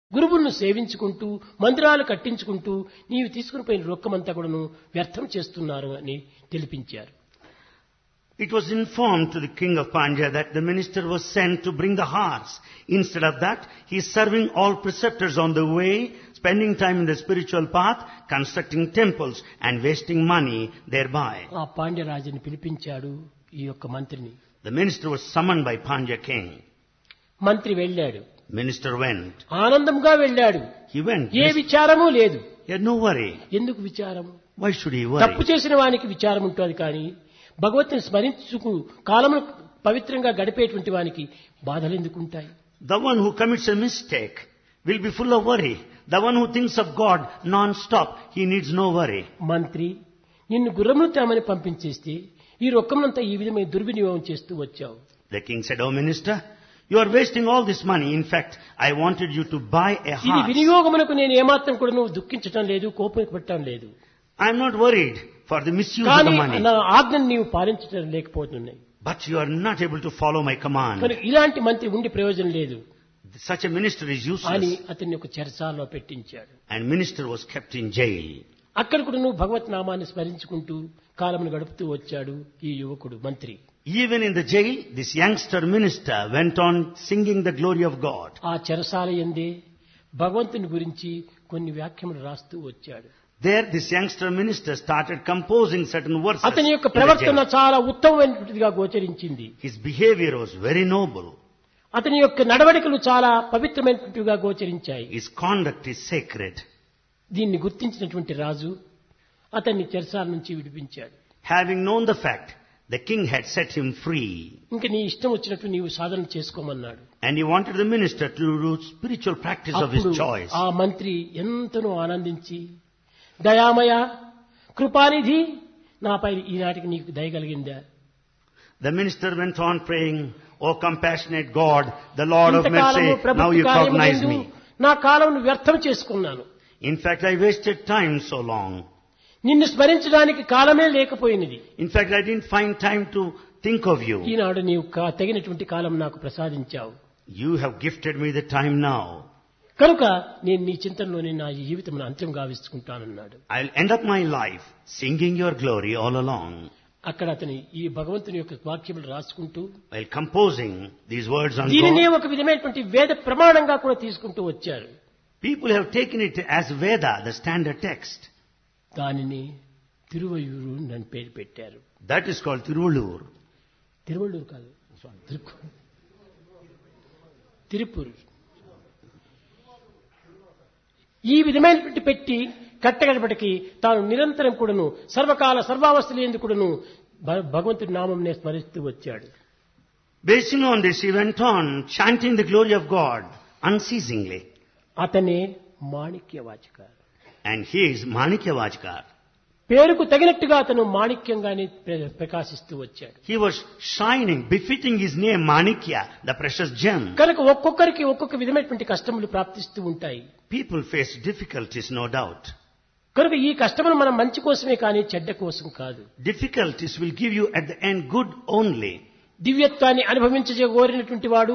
గురువులను సేవించుకుంటూ మందిరాలు కట్టించుకుంటూ నీవు తీసుకుని పోయిన రొక్కమంతా కూడాను వ్యర్థం చేస్తున్నారు అని తెలిపించారు It was informed to the king of Pandya that the minister was sent to bring the horse. Instead of that, he is serving all preceptors on the way, spending time in the spiritual path, constructing temples and wasting money thereby. ఆ పాండ్యరాజుని పిలిపించాడు ఈ యొక్క మంత్రిని The minister was summoned by Pandya king. మంత్రి వెళ్ళాడు Minister went. ఆనందంగా వెళ్ళాడు He went. ఏ విచారము లేదు He had no worry. ఎందుకు విచారము Why should he తప్పు worry? చేసిన వానికి విచారం ఉంటుంది కానీ భగవత్తుని స్మరించుకు కాలమును పవిత్రంగా గడిపేటువంటి వానికి బాధలు ఎందుకు ఉంటాయి The one who commits a mistake will be full of worry. The one who thinks of God non-stop, he needs no worry. మంత్రి నిన్ను గుర్రమును తేమని పంపించేస్తే ఈ రొక్కమునంతా ఈ విధమైన దుర్వినియోగం చేస్తూ వచ్చావు The king said, Oh minister, you are wasting all this money. In fact, I wanted you to buy a ఇది horse. వినియోగమునకు నేను ఏమాత్రం కూడా నువ్వు దుఃఖించటం లేదు కోపం పెట్టడం లేదు I am not worried for the misuse of కానీ the money. నా ఆజ్ఞను నీవు పాలించడం లేకపోతున్నాయి But you are not able to follow my command. కనుక ఇలాంటి మంత్రి ఉండి ప్రయోజనం లేదు Such a minister is అని useless. అతన్ని ఒక చెరసాలలో పెట్టించాడు And minister was kept in jail. అక్కడ కూడా నువ్వు భగవత్ నామాన్ని స్మరించుకుంటూ కాలమును గడుపుతూ వచ్చాడు ఈ యువకుడు మంత్రి Even in the jail, this youngster minister went on singing the glory of God. ఆ చెరసాల ఎందే భగవంతుని గురించి కొన్ని వ్యాఖ్యములు రాస్తూ వచ్చాడు There, this youngster minister started composing certain verses. అతని యొక్క in the ప్రవర్తన jail. చాలా ఉత్తమమైనటువంటిదిగా గోచరించింది His behavior was very noble. అతని యొక్క నడవడికలు చాలా పవిత్రమైనటువంటివిగా గోచరించాయి His conduct is sacred. దీన్ని గుర్తించినటువంటి రాజు అతన్ని చెరసాల నుంచి విడిపించాడు Having known the fact, the king had set him free. ఇంక నీ ఇష్టం వచ్చినట్టు నీవు సాధన చేసుకోమన్నాడు And he wanted the minister to do spiritual practice of his అప్పుడు choice. ఆ మంత్రి ఎంతనో ఆనందించి దయామయ కృపానిధి నాపై ఈనాటికి నీకు దయ కలిగిందా The minister went on praying, O compassionate God, the Lord of ఇంతకాలము mercy, now ప్రభుత్వ you కార్యము cognize యందు me. నా కాలం వ్యర్థం చేసుకున్నాను In fact, I wasted time so long. నిన్ను స్మరించడానికి కాలమే లేకపోయినది In fact, I didn't find time to think of you. ఈనాడు నీవు కా- తగినటువంటి కాలం నాకు ప్రసాదించావు You have gifted me the time now. కనుక నేను నీ చింతనలోనే నా జీవితం అంత్యం గావించుకుంటానన్నాడు I'll end up my life singing your glory all along. అక్కడ అతని ఈ భగవంతుని యొక్క వాక్యములు రాసుకుంటూ While composing these words on దీనినే God, ఒక విధమైనటువంటి వేద ప్రమాణంగా కూడా తీసుకుంటూ వచ్చారు people have taken it as Veda, the standard text. దానిని తిరువయూరు నన్ను పేరు పెట్టారు That is called Tiruvallur. తిరువಳ್ಳూరు కాదు తిరుపు తిరుపూరు ఈ విధమైనటువంటి పెట్టి కట్టగడపటికి తాను నిరంతరం కూడాను సర్వకాల సర్వావస్థలు ఎందుకు కూడాను భ- భగవంతుడి నామంనే స్మరిస్తూ వచ్చాడు Basing on this, he went on chanting the glory of God unceasingly. అతనే మాణిక్య వాచక And he is Manikya Vajkar. పేరుకు తగినట్టుగా అతను మాణిక్యంగానే ప్ర- ప్రకాశిస్తూ వచ్చాడు He was shining, befitting his name Manikya, the precious gem. కనుక ఒక్కొక్కరికి ఒక్కొక్క విధమైనటువంటి కష్టములు ప్రాప్తిస్తూ ఉంటాయి People face difficulties, no doubt. కనుక ఈ కష్టములు మనం మంచి కోసమే కానీ చెడ్డ కోసం కాదు Difficulties will give you at the end good only. దివ్యత్వాన్ని అనుభవించగోరినటువంటి వాడు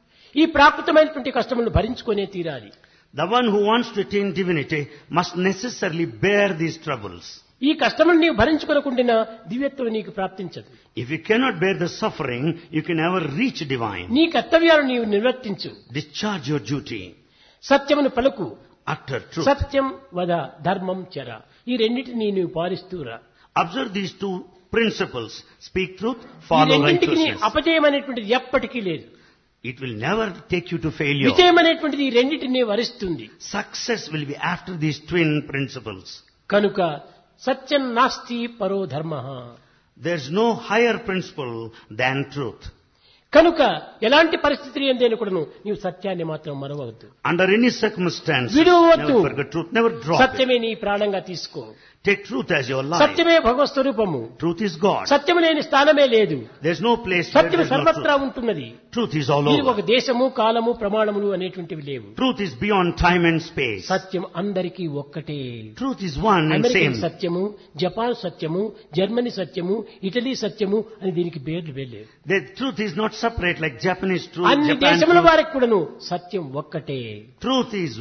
ఈ ప్రాకృతమైనటువంటి కష్టములను భరించుకొనే తీరాలి The one who wants to attain divinity must necessarily bear these troubles. ఈ కష్టములు నీవు భరించుకొనకుండా దివ్యత్వం నీకు ప్రాప్తించదు If you cannot bear the suffering, you can never reach divine. నీ కర్తవ్యాలు నీవు నిర్వర్తించు Discharge your duty. సత్యమును పలుకు Utter truth. సత్యం వద ధర్మం చెర ఈ రెండింటిని నీవు పాలిస్తూరా Observe these two principles. Speak truth, ఈ follow రెండింటికి righteousness. అపజయం అనేటువంటిది ఎప్పటికీ లేదు It will never take you to failure. విజయం అనేటువంటిది ఈ రెండింటిని వరిస్తుంది Success will be after these twin principles. కనుక సత్యం నాస్తి పరో ధర్మ There's no higher principle than truth. కనుక ఎలాంటి పరిస్థితి ఏందని కూడాను నీవు సత్యాన్ని మాత్రం మరవవద్దు Under any circumstance, విడువవద్దు. never forget truth. Never drop it. సత్యమే నీ ప్రాణంగా తీసుకో Take truth as your life. సత్యమే భగవత్ స్వరూపము Truth is God. సత్యము లేని స్థానమే లేదు There's no place where సత్యము there's no సర్వత్రా truth. ఉంటున్నది Truth is all దీనికి ఒక over. దేశము కాలము ప్రమాణములు అనేటువంటివి లేవు Truth is beyond time and space. సత్యం అందరికీ ఒక్కటే Truth is one and American same. సత్యము జపాన్ సత్యము జర్మనీ సత్యము ఇటలీ సత్యము అని దీనికి పేర్లు వెళ్ళలేదు The truth is not separate like Japanese truth, అన్ని Japan దేశముల truth. వారికి కూడాను సత్యం ఒక్కటే Truth is